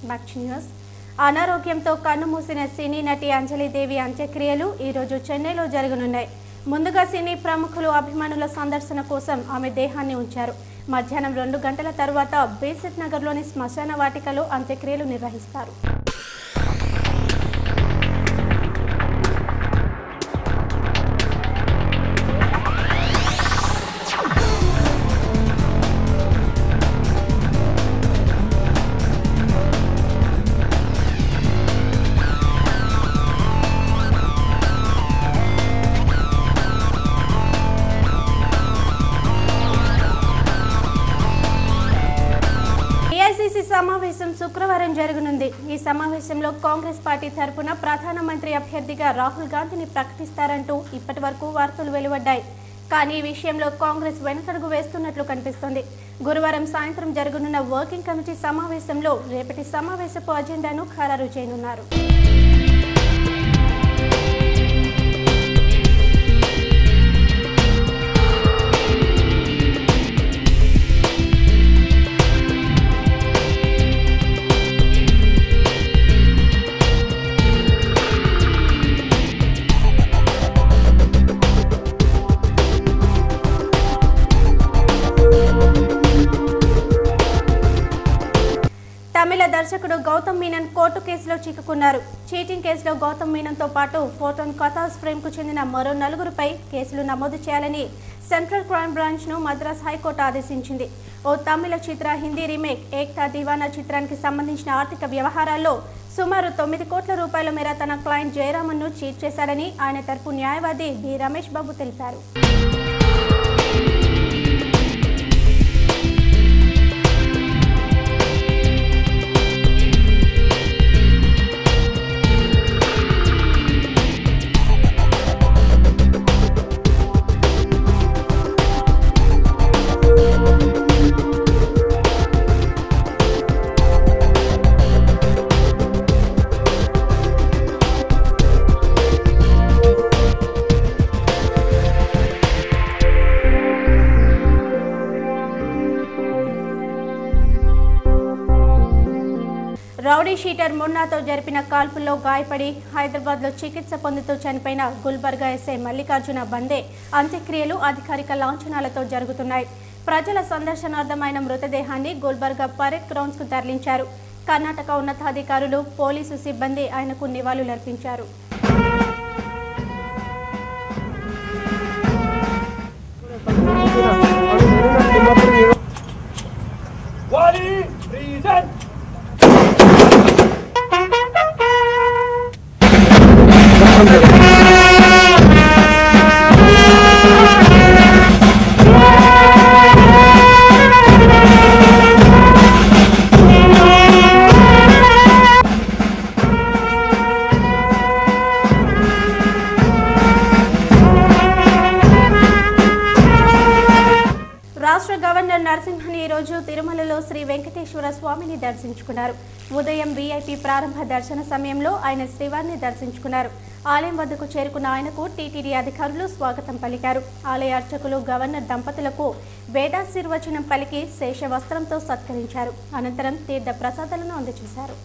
Back to news అనారోగ్యంతో కన్నుమూసిన సినీ నటి అంజలిదేవి అంత్యక్రియలు ఈరోజు చెన్నైలో జరగనున్నాయి ముందుగా సినీ ప్రముఖులు అభిమానుల సందర్శన కోసం ఆమె దేహాన్ని ఉంచారు మధ్యాహ్నం రెండు గంటల తరువాత బేసిట్ నగర్లోని శ్మశాన వాటికలో అంత్యక్రియలు నిర్వహిస్తారు ఏఐసిసి సమావేశం శుక్రవారం జరగనుంది ఈ సమావేశంలో కాంగ్రెస్ పార్టీ తరపున ప్రధానమంత్రి అభ్యర్థిగా రాహుల్ గాంధీని ప్రకటిస్తారంటూ ఇప్పటి వరకు వార్తలు వెలువడ్డాయి కానీ ఈ విషయంలో కాంగ్రెస్ వెనకడుగు వేస్తున్నట్లు కనిపిస్తోంది గురువారం సాయంత్రం జరగనున్న వర్కింగ్ కమిటీ సమావేశంలో రేపటి సమావేశపు అజెండాను ఖరారు చేయనున్నారు తమిళ దర్శకుడు గౌతమ్ మీనన్ కోర్టు కేసులో చిక్కుకున్నారు చీటింగ్ కేసులో గౌతమ్ మీనన్తో పాటు ఫోటోన్ కథాస్ ఫ్రేమ్కు చెందిన మరో నలుగురుపై కేసులు నమోదు చేయాలని సెంట్రల్ క్రైమ్ బ్రాంచ్ను మద్రాస్ హైకోర్టు ఆదేశించింది ఓ తమిళ చిత్ర హిందీ రీమేక్ ఏక్తా దివానా చిత్రానికి సంబంధించిన ఆర్థిక వ్యవహారాల్లో సుమారు తొమ్మిది కోట్ల రూపాయల మేర తన క్లయింట్ జయరామన్ను చీట్ చేశాడని ఆయన తరపు న్యాయవాది బి రమేష్ బాబు తెలిపారు రౌడీ షీటర్ మున్నాతో జరిపిన కాల్పుల్లో గాయపడి హైదరాబాద్లో చికిత్స పొందుతూ చనిపోయిన గుల్బర్గా ఎస్ఐ మల్లికార్జున బందే అంత్యక్రియలు అధికారిక లాంఛనాలతో జరుగుతున్నాయి ప్రజల సందర్శనార్థమైన మృతదేహాన్ని గుల్బర్గా పరేడ్ గ్రౌండ్స్కు తరలించారు కర్ణాటక ఉన్నతాధికారులు పోలీసు సిబ్బంది ఆయనకు నివాళులర్పించారు Wally, present! రాష్ట్ర గవర్నర్ నరసింహన్ ఈ రోజు తిరుమలలో శ్రీ వెంకటేశ్వర స్వామిని దర్శించుకున్నారు ఉదయం వీఐపీ ప్రారంభ దర్శన సమయంలో ఆయన శ్రీవారిని దర్శించుకున్నారు ఆలయం వద్దకు చేరుకున్న ఆయనకు టీటీడీ అధికారులు స్వాగతం పలికారు ఆలయ అర్చకులు గవర్నర్ దంపతులకు వేదాశీర్వచనం పలికి శేష వస్త్రంతో సత్కరించారు అనంతరం తీర్థ ప్రసాదాలను అందజేశారు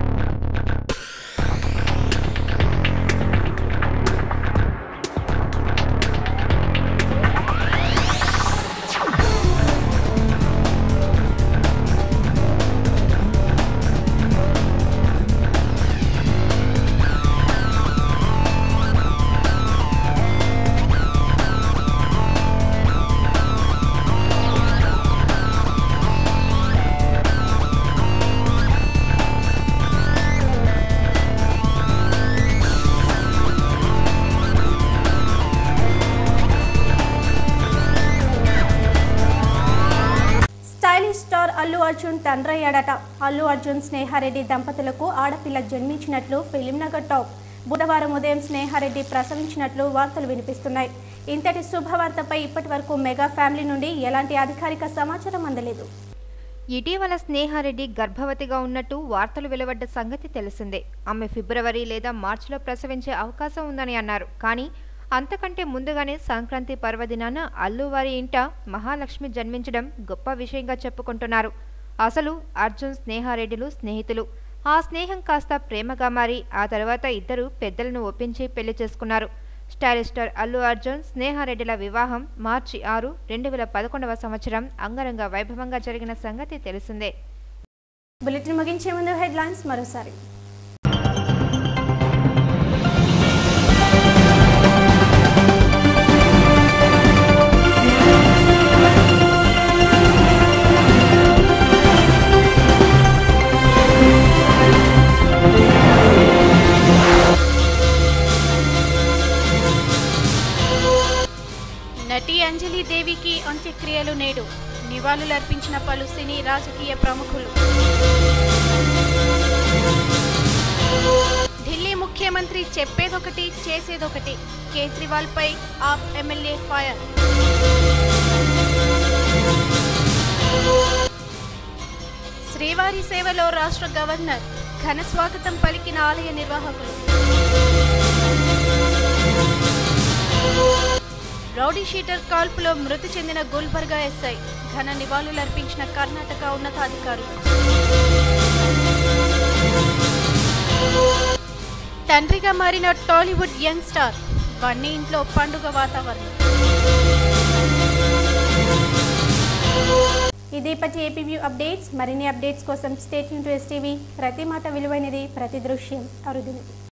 స్టైలిష్ స్టార్ అల్లు అర్జున్ తండ్రయ్యాడట అల్లు అర్జున్ స్నేహారెడ్డి దంపతులకు ఆడపిల్ల జన్మించినట్లు ఫిలిం నగర్ టాప్ బుధవారం ఉదయం స్నేహారెడ్డి ప్రసవించినట్లు వార్తలు వినిపిస్తున్నాయి ఇంతటి శుభవార్తపై ఇప్పటి వరకు మెగా ఫ్యామిలీ నుండి ఎలాంటి అధికారిక సమాచారం అందలేదు ఇటీవల స్నేహారెడ్డి గర్భవతిగా ఉన్నట్టు వార్తలు వెలువడ్డ సంగతి తెలిసిందే ఆమె ఫిబ్రవరి లేదా మార్చిలో ప్రసవించే అవకాశం ఉందని అన్నారు కానీ అంతకంటే ముందుగానే సంక్రాంతి పర్వదినాన అల్లు వారి ఇంట మహాలక్ష్మి జన్మించడం గొప్ప విషయంగా చెప్పుకుంటున్నారు అసలు అర్జున్ స్నేహారెడ్డిలు స్నేహితులు ఆ స్నేహం కాస్త ప్రేమగా మారి ఆ తర్వాత ఇద్దరు పెద్దలను ఒప్పించి పెళ్లి చేసుకున్నారు స్టైలిష్ స్టార్ అల్లు అర్జున్ స్నేహారెడ్డిల వివాహం మార్చి ఆరు రెండు వేల పదకొండవ సంవత్సరం అంగరంగ వైభవంగా జరిగిన సంగతి తెలిసిందే బులెటిన్ ముగించే ముందు హెడ్లైన్స్ మరోసారి నటి అంజలి దేవికి అంత్యక్రియలు నేడు నివాళులర్పించిన పలు సినీ రాజకీయ ప్రముఖులు ఢిల్లీ ముఖ్యమంత్రి చెప్పేదొకటి చేసేదొకటి కేజ్రీవాల్పై ఆప్ ఎమ్మెల్యే ఫైర్ శ్రీవారి సేవలో రాష్ట్ర గవర్నర్ ఘన స్వాగతం పలికిన ఆలయ నిర్వాహకులు రౌడీ షీటర్ కాల్పులో మృతి చెందిన గుల్బర్గా ఎస్ఐ ఘన నివాళులర్పించిన కర్ణాటక ఉన్నతాధికారులు తండ్రిగా మారిన టాలీవుడ్ యంగ్ స్టార్ వన్నీ ఇంట్లో పండుగ వాతావరణం ఇది ఇప్పటి ఏపీవ్యూ అప్డేట్స్ మరిన్ని అప్డేట్స్ కోసం స్టేట్ టు ఎస్టీవీ ప్రతి మాట విలువైనది ప్రతి దృశ్యం అరుదునిది